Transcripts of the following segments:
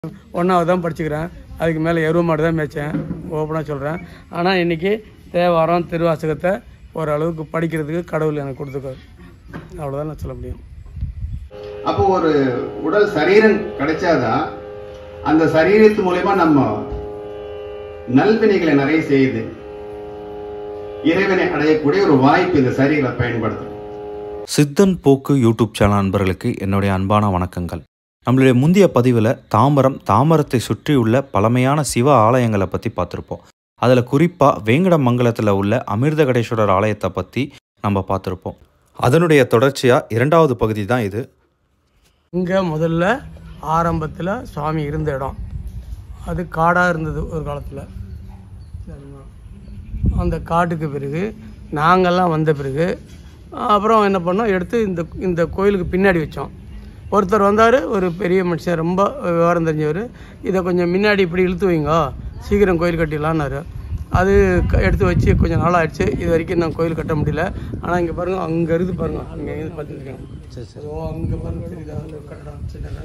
ஒன்றாவது தான் படிச்சுக்கிறேன் அதுக்கு மேலே எருவ மாடு தான் மேய்ச்சேன் ஓப்பனாக சொல்கிறேன் ஆனால் இன்றைக்கி தேவாரம் திருவாசகத்தை ஓரளவுக்கு படிக்கிறதுக்கு கடவுள் எனக்கு கொடுத்துருக்காரு அவ்வளோதான் நான் சொல்ல முடியும் அப்போ ஒரு உடல் சரீரம் கிடைச்சாதான் அந்த சரீரத்து மூலயமா நம்ம நல்வினைகளை நிறைய செய்யுது இறைவனை அடையக்கூடிய ஒரு வாய்ப்பு இந்த சரீரை பயன்படுத்தும் சித்தன் போக்கு யூடியூப் சேனல் நண்பர்களுக்கு என்னுடைய அன்பான வணக்கங்கள் நம்மளுடைய முந்தைய பதிவில் தாம்பரம் தாம்பரத்தை சுற்றியுள்ள பழமையான சிவ ஆலயங்களை பற்றி பார்த்துருப்போம் அதில் குறிப்பாக வேங்கடமங்கலத்தில் உள்ள அமிர்தகடேஸ்வரர் ஆலயத்தை பற்றி நம்ம பார்த்துருப்போம் அதனுடைய தொடர்ச்சியாக இரண்டாவது பகுதி தான் இது இங்கே முதல்ல ஆரம்பத்தில் சுவாமி இருந்த இடம் அது காடாக இருந்தது ஒரு காலத்தில் சரிங்களா? அந்த காட்டுக்கு பிறகு நாங்கள்லாம் வந்த பிறகு அப்புறம் என்ன பண்ணோம் எடுத்து இந்த இந்த கோயிலுக்கு பின்னாடி வச்சோம் ஒருத்தர் வந்தார் ஒரு பெரிய மனுஷன் ரொம்ப விவரம் தெரிஞ்சவர் இதை கொஞ்சம் முன்னாடி இப்படி இழுத்து வைங்க சீக்கிரம் கோயில் கட்டிடலான்னாரு அது க- எடுத்து வச்சு கொஞ்சம் நாள் ஆயிடுச்சு இது வரைக்கும் நான் கோயில் கட்ட முடியல ஆனால் இங்கே பாருங்கள் அங்கே இருந்து பாருங்கள் அங்கே இருந்து பார்த்துருக்கேன் சரி சரி ஓ அங்கே பாருங்க தெரியுதா அந்த கட்டடம் சின்னதா.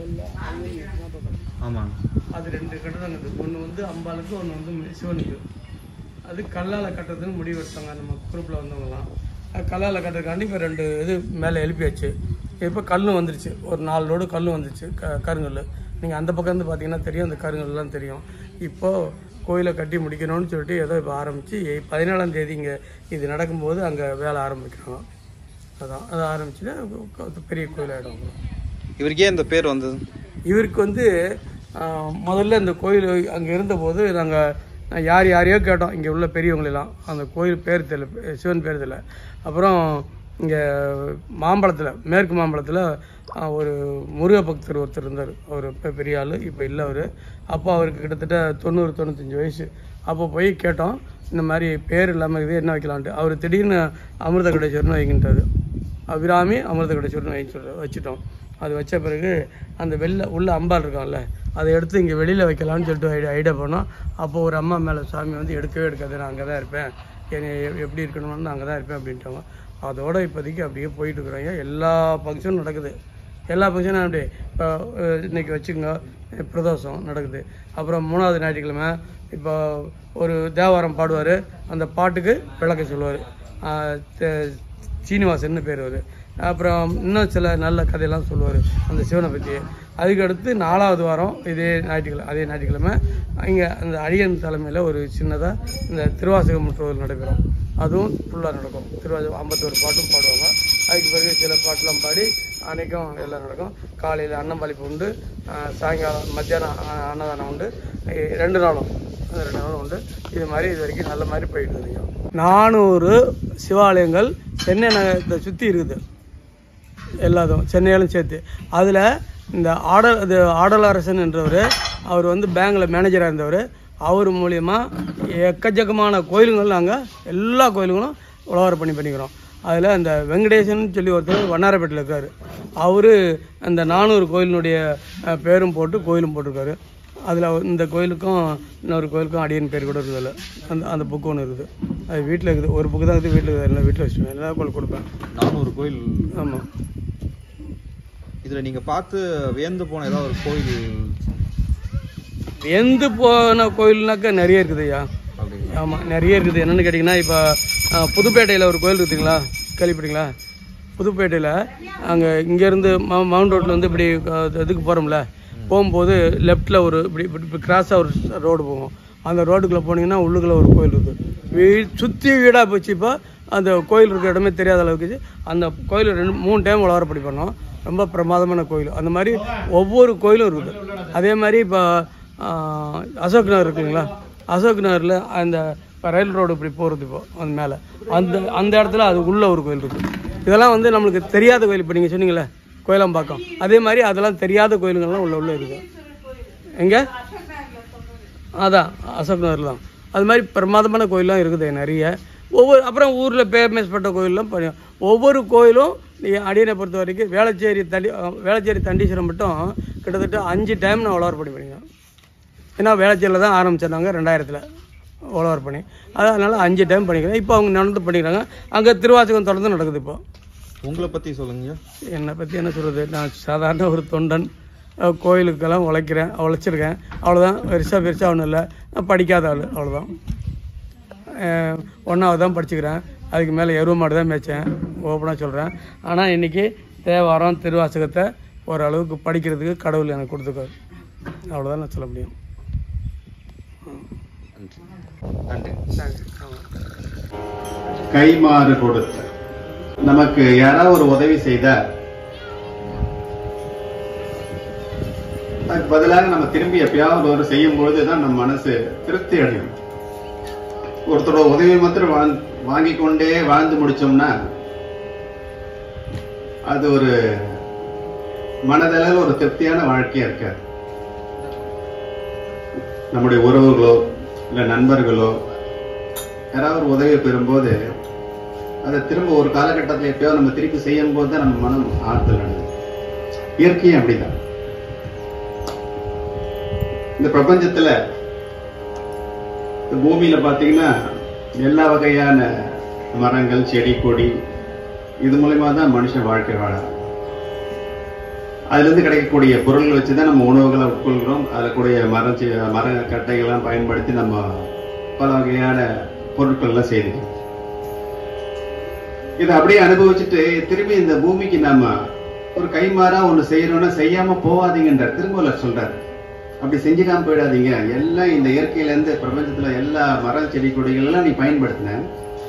ஆமாங்க அது ரெண்டு கட்டடம் இருக்குது ஒன்று வந்து அம்பாளுக்கு ஒன்று வந்து சிவனுக்கு அது கல்லால் கட்டுறதுன்னு முடிவு எடுத்தாங்க நம்ம குரூப்பில் வந்தவங்கலாம் அது கல்லால் கட்டுறதுக்காண்டி இப்போ ரெண்டு இது மேலே எழுப்பியாச்சு இப்போ கல்லும் வந்துருச்சு ஒரு நாலு லோடு கல்லும் வந்துருச்சு க கருங்கல் நீங்கள் அந்த பக்கம் இருந்து பார்த்தீங்கன்னா தெரியும் அந்த கருங்கல்லாம் தெரியும் இப்போது கோயிலை கட்டி முடிக்கணும்னு சொல்லிட்டு ஏதோ இப்போ ஆரம்பித்து பதினேழாம் தேதி இங்கே இது நடக்கும்போது அங்கே வேலை ஆரம்பிக்கிறாங்க அதான் அது ஆரம்பிச்சுன்னா பெரிய கோயிலாகிடும் இவருக்கே இந்த பேர் வந்தது இவருக்கு வந்து ஆஹ், முதல்ல இந்த கோயில் அங்கே இருந்தபோது நாங்கள் யார் யாரையோ கேட்டோம் இங்கே உள்ள பெரியவங்களெல்லாம் அந்த கோயில் பேர் தெரியல சிவன் பேர் தெரியல அப்புறம் இங்கே மாம்பழத்தில் மேற்கு மாம்பழத்தில் ஒரு முருக பக்தர் ஒருத்தர் இருந்தார் அவர் இப்போ பெரிய ஆள் இப்போ இல்லை அவர் அப்போ அவருக்கு கிட்டத்தட்ட தொண்ணூறு தொண்ணூத்தஞ்சு வயசு அப்போ போய் கேட்டோம் இந்த மாதிரி பேர் இல்லாமல் இருக்குது என்ன வைக்கலான்ட்டு அவர் திடீர்னு அமிர்த கடேஸ்வரன் வைக்கின்றாரு அபிராமி அமிர்த கடேஸ்வரன் வைக்க சொல்ல வச்சுட்டோம் அது வச்ச பிறகு அந்த வெளில உள்ள அம்பாள் இருக்கான்ல அதை எடுத்து இங்கே வெளியில் வைக்கலாம்னு சொல்லிட்டு ஐடியா ஐடியா பண்ணோம் அப்போ ஒரு அம்மா மேலே சாமி வந்து எடுக்கவே எடுக்காது நான் அங்கே தான் இருப்பேன் என்னை எ- எப்படி இருக்கணும்னு நான் அங்கே தான் இருப்பேன் அப்படின்ட்டாங்க அதோட இப்போதைக்கு அப்படியே போயிட்டு இருக்கிறாங்க எல்லா ஃபங்க்ஷனும் நடக்குது எல்லா ஃபங்க்ஷனும் அப்படி இப்போ அஹ், இன்னைக்கு வச்சுக்கோங்க அஹ், பிரதோஷம் நடக்குது அப்புறம் மூணாவது ஞாயிற்றுக்கிழமை இப்போ ஒரு தேவாரம் பாடுவார் அந்த பாட்டுக்கு விளக்க சொல்லுவார் சீனிவாசன்னு பேர் அவர் அப்புறம் இன்னும் சில நல்ல கதையெல்லாம் சொல்லுவார் அந்த சிவனை பற்றி அதுக்கு அடுத்து நாலாவது வாரம் இதே ஞாயிற்றுக்கிழமை அதே ஞாயிற்றுக்கிழமை இங்கே அந்த அடியன் தலைமையில் ஒரு சின்னதாக இந்த திருவாசகம் முற்றுவல் நடைபெறும் அதுவும் ஃபுல்லாக நடக்கும் திருவாசகம் ஐம்பத்தோரு பாட்டும் பாடுவாங்க அதுக்கு பிறகு சில பாட்டெலாம் பாடி அன்னைக்கும் எல்லாம் நடக்கும் காலையில் அன்னம்பளிப்பு உண்டு ஆஹ் சாயங்காலம் மத்தியானம் ஆஹ் அன்னதானம் உண்டு இ- ரெண்டு நாளும் அந்த ரெண்டு நாளும் உண்டு இது மாதிரி இது வரைக்கும் நல்ல மாதிரி போயிட்டு இருக்கீங்க நானூறு சிவாலயங்கள் சென்னை நகரத்தை சுற்றி இருக்குது எல்லாத்தும் சென்னையிலும் சேர்த்து அதில் இந்த ஆடல் இது ஆடலரசன் என்றவர் அவர் வந்து பேங்கில் மேனேஜராக இருந்தவர் அவர் மூலியமா எக்கச்சக்கமான கோயிலுங்கள் நாங்கள் எல்லா கோயிலுங்களும் உழவார பண்ணி பண்ணிக்கிறோம் அதில் அந்த வெங்கடேசன் சொல்லி ஒருத்தர் வண்ணாரப்பேட்டில் இருக்கார் அவர் அந்த நானூறு கோயிலினுடைய அஹ், பேரும் போட்டு கோயிலும் போட்டிருக்காரு அதில் இந்த கோயிலுக்கும் இன்னொரு கோயிலுக்கும் அடியன் பேர் கூட இருந்ததில்ல அந்த அந்த புக்கு ஒன்று இருக்குது அது வீட்டில் இருக்குது ஒரு புக்கு தான் இருக்குது வீட்டில் இருக்குது எல்லாம் வீட்டில் வச்சுருவேன் எல்லா கோயில் கொடுப்பேன் நானூறு கோயில் ஆமாம் இதுல நீங்க பார்த்து வியந்து போன ஏதாவது ஒரு கோயில் எந்து போன கோயில்னாக்கா நிறைய இருக்குது ஐயா அப்படி ஆமாம் நிறைய இருக்குது என்னென்னு கேட்டிங்கன்னா இப்போ புதுப்பேட்டையில் ஒரு கோயில் இருக்குதுங்களா கேள்விப்பட்டீங்களா புதுப்பேட்டையில் அங்கே இங்கேருந்து மவுண்ட் ரோட்டில் வந்து இப்படி அஹ், இதுக்கு போகிறோம்ல போகும்போது லெஃப்ட்டில் ஒரு இப்படி இப்படி இப்படி கிராஸாக ஒரு ரோடு போகும் அந்த ரோட்டுக்குள்ளே போனீங்கன்னா உள்ளுக்குள்ளே ஒரு கோயில் இருக்குது வீ சுற்றி வீடாக போச்சு இப்போ அந்த கோயில் இருக்கிற இடமே தெரியாத அளவுக்கு அந்த கோயில் ரெண்டு மூணு டைம் உலகப்படி பண்ணோம் ரொம்ப பிரமாதமான கோயில் அந்த மாதிரி ஒவ்வொரு கோயிலும் இருக்குது அதே மாதிரி இப்போ ஆஹ், அசோக் நகர் இருக்குங்களா அசோக் நகரில் அந்த இப்போ ரயில் ரோடு இப்படி போகிறது இப்போ அந்த மேலே அந்த அந்த இடத்துல அது உள்ள ஒரு கோயில் இருக்குது இதெல்லாம் வந்து நம்மளுக்கு தெரியாத கோயில் இப்போ நீங்கள் சொன்னீங்களே கோயிலம்பாக்கம் அதே மாதிரி அதெல்லாம் தெரியாத கோயிலுங்கள்லாம் உள்ள உள்ள இருக்குது எங்கே அதான் அசோக் நகர் தான் அது மாதிரி பிரமாதமான கோயிலெலாம் இருக்குது நிறைய ஒவ்வொரு அப்புறம் ஊரில் ஃபேமஸ்பட்ட கோயிலெலாம் பண்ணி ஒவ்வொரு கோயிலும் நீங்கள் அடியனை பொறுத்த வரைக்கும் வேளச்சேரி தண்டி அஹ், வேளச்சேரி தண்டீஸ்வரம் மட்டும் கிட்டத்தட்ட அஞ்சு டைம் நான் உழவர் பண்ணி பண்ணிக்கிறேன் ஏன்னா வேளச்சேரியில் தான் ஆரம்பிச்சிருந்தாங்க ரெண்டாயிரத்தில் உழவர் பண்ணி அதனால் அஞ்சு டைம் பண்ணிக்கிறேன் இப்போ அவங்க நடந்து பண்ணிக்கிறாங்க அங்கே திருவாசகம் தொடர்ந்து நடக்குது இப்போ உங்களை பத்தி சொல்லுங்க என்னை பற்றி என்ன சொல்கிறது நான் சாதாரண ஒரு தொண்டன் அஹ், கோயிலுக்கெல்லாம் உழைக்கிறேன் உழைச்சிருக்கேன் அவ்வளோதான் பெருசாக பெருசாக ஒன்றும் இல்லை நான் படிக்காத ஆள் அவ்வளோதான் ஒன்றாவது தான் படிச்சுக்கிறேன் அதுக்கு மேலே எருவ மாடு தான் மேய்ச்சேன் ஓப்பனாக சொல்கிறேன் ஆனால் இன்றைக்கி தேவாரம் திருவாசகத்தை ஓரளவுக்கு படிக்கிறதுக்கு கடவுள் எனக்கு கொடுத்துருக்காரு அவ்வளோதான் நான் சொல்ல முடியும் நன்றி ஆமாம் கைமாறு கொடுத்த நமக்கு யாராவது ஒரு உதவி செய்த அதுக்கு பதிலாக நம்ம திரும்பி எப்பயாவது ஒரு செய்யும் பொழுது தான் நம்ம மனசு திருப்தி அடையும் ஒருத்தரோட உதவி மாத்திரம் வாழ்- வாங்கிக் கொண்டே வாழ்ந்து முடிச்சோம்னா அது ஒரு மனதளவில் ஒரு திருப்தியான வாழ்க்கையா இருக்காது நம்முடைய உறவுகளோ இல்ல நண்பர்களோ யாராவது ஒரு உதவி பெறும்போது அதை திரும்ப ஒரு காலகட்டத்தில் எப்பயோ நம்ம திருப்பி செய்யும் போது தான் நம்ம மனம் ஆறுதல் அடையுது இயற்கையும் அப்படிதான் இந்த பிரபஞ்சத்துல இந்த பூமியில பாத்தீங்கன்னா எல்லா வகையான மரங்கள் செடி கொடி இது மூலயமா தான் மனுஷன் வாழ்க்கை வாழறான் அதுல இருந்து கிடைக்கக்கூடிய பொருள்களை வச்சுதான் நம்ம உணவுகளை உட்கொள்கிறோம் அதுல கூடிய மரம் செ- மர கட்டைகள்லாம் பயன்படுத்தி நம்ம பல வகையான பொருட்கள் எல்லாம் செய்துக்கிறோம் இதை அப்படியே அனுபவிச்சுட்டு திரும்பி இந்த பூமிக்கு நாம ஒரு கைமாறா ஒண்ணு செய்யணும்னா செய்யாம போவாதீங்கன்றார் திருமூலர் சொல்றாரு அப்படி செஞ்சுக்காம போயிடாதீங்க எல்லாம் இந்த இயற்கையில இருந்து பிரபஞ்சத்துல எல்லா மரம் செடி கொடிகள் எல்லாம் நீ பயன்படுத்தின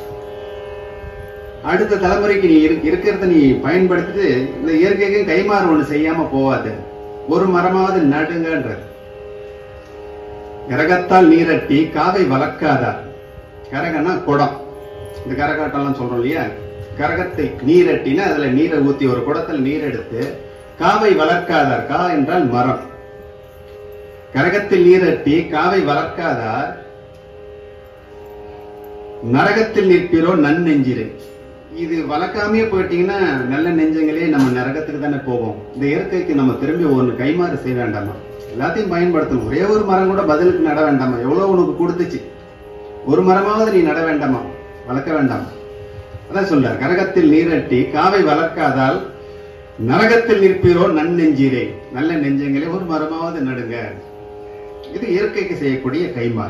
அடுத்த தலைமுறைக்கு நீ இருக்- இருக்கிறத நீ பயன்படுத்திட்டு இந்த இயற்கைக்கு கைமாறு ஒண்ணு செய்யாம போவாது ஒரு மரமாவது நடுங்கன்றார் கரகத்தால் நீரட்டி காவை வளர்க்காதார் கரகன்னா குடம் இந்த கரகாட்டம்லாம் சொல்றோம் இல்லையா கரகத்தை நீரட்டினா அதுல நீரை ஊத்தி ஒரு குடத்தில் நீர் எடுத்து காவை வளர்க்காதார் கா என்றால் மரம் கரகத்தில் நீரட்டி காவை வளர்க்காதார் நரகத்தில் நிற்பீரோ நன்னெஞ்சிரை இது வளர்க்காமையே போயிட்டீங்கன்னா நல்ல நெஞ்சங்களே நம்ம நரகத்துக்கு தானே போவோம் இந்த இயற்கைக்கு நம்ம திரும்பி ஒன்று கைமாறு செய்ய வேண்டாமா எல்லாத்தையும் பயன்படுத்தணும் ஒரே ஒரு மரம் கூட பதிலுக்கு நட வேண்டாமா எவ்வளவு உனக்கு கொடுத்துச்சு ஒரு மரமாவது நீ நட வேண்டாமா வளர்க்க வேண்டாமா அதான் சொல்றார் கரகத்தில் நீரட்டி காவை வளர்க்காதால் நரகத்தில் நிற்பீரோ நன்னெஞ்சீரே நல்ல நெஞ்சங்களே ஒரு மரமாவது நடுங்க இது இயற்கைக்கு செய்யக்கூடிய கைமாறு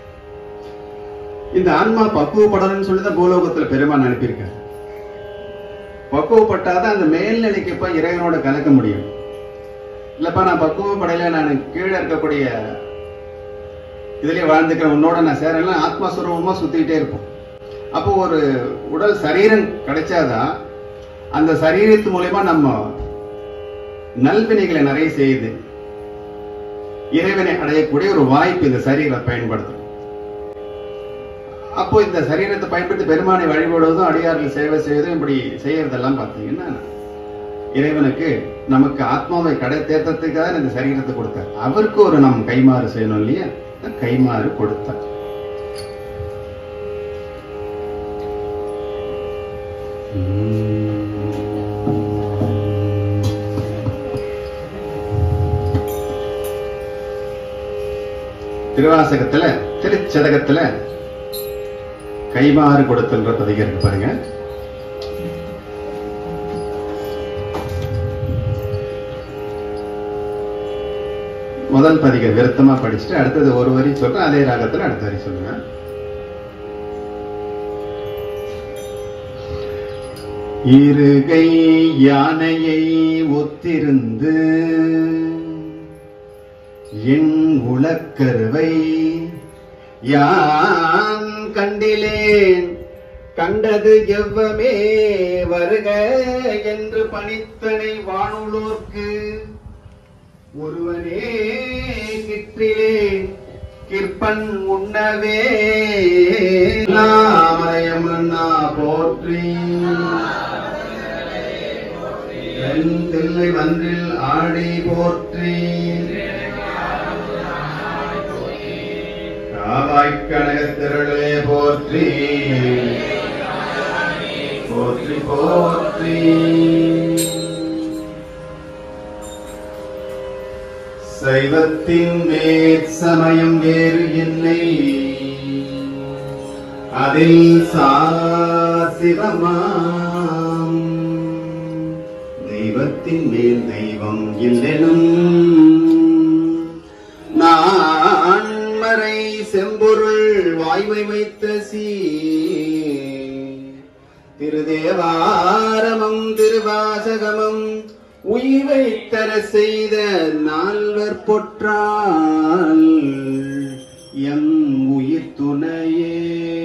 இந்த ஆன்மா பக்குவப்படணும்னு சொல்லி தான் பூலோகத்துல பெருமான் அனுப்பியிருக்காரு பக்குவப்பட்டாதான் அந்த மேல்நிலைக்கு போய் இறைவனோட கலக்க முடியும் இல்லப்பா நான் பக்குவப்படையில நான் கீழே இருக்கக்கூடிய இதுலயே வாழ்ந்துக்கிறேன் உன்னோட நான் சேரலாம் ஆத்மஸ்வரூபமா சுத்திக்கிட்டே இருப்போம் அப்போ ஒரு உடல் சரீரம் கிடைச்சாதான் அந்த சரீரத்து மூலயமா நம்ம நல்வினைகளை நிறைய செய்யுது இறைவனை அடையக்கூடிய ஒரு வாய்ப்பு இந்த சரீரம் பயன்படுத்தும் அப்போ இந்த சரீரத்தை பயன்படுத்தி பெருமானை வழிபடுவதும் அடியார்கள் சேவை செய்வதும் இப்படி செய்யறதெல்லாம் பார்த்தீங்கன்னா இறைவனுக்கு நமக்கு ஆத்மாவை கடை தேர்த்ததுக்காக இந்த சரீரத்தை கொடுத்தார் அவருக்கு ஒரு நம் கைமாறு செய்யணும் இல்லையா கைமாறு கொடுத்தார் திருவாசகத்துல திருச்சதகத்துல கைமாறு கொடுத்தல்ன்ற பதிகம் இருக்கு பாருங்க முதல் பதிக விருத்தமா படிச்சுட்டு அடுத்தது ஒரு வரி சொல்றேன் அதே ராகத்துல அடுத்த வரி சொல்லுங்க இருகை யானையை ஒத்திருந்து என் உலக்கருவை யான் கண்டிலேன் கண்டது எவ்வமே வருக என்று பணித்தனை வானுளோர்க்கு ஒருவனே கிற்றிலேன் கிற்பன் உண்ணவே நாமயமுன்னா போற்றி என் தில்லை வன்றில் ஆடி போற்றி காவாய்க்கனகத் திரளே போற்றி போற்றி போற்றி சைவத்தின் மேற் சமயம் வேறு இல்லை அதில் சாசிவமாம் தெய்வத்தின் வானத்தின் மேல் தெய்வம் இல்லெனும் நான் மறை செம்பொருள் வாய்மை வைத்த சீ திருதேவாரமம் திருவாசகமும் உயிரை தர செய்த நால்வர் பொற்றால் எம் உயிர் துணையே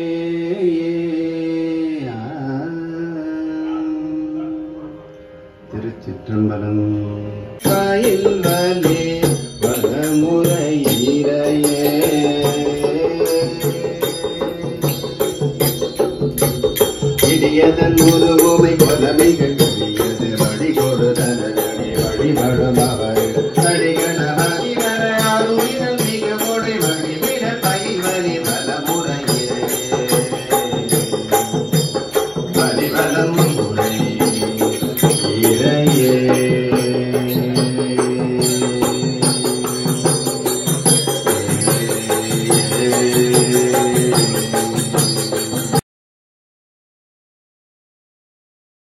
திருச்சிற்றம்பலம் பயில்வலே வளமுறையிறையே இடியதன் ஒரு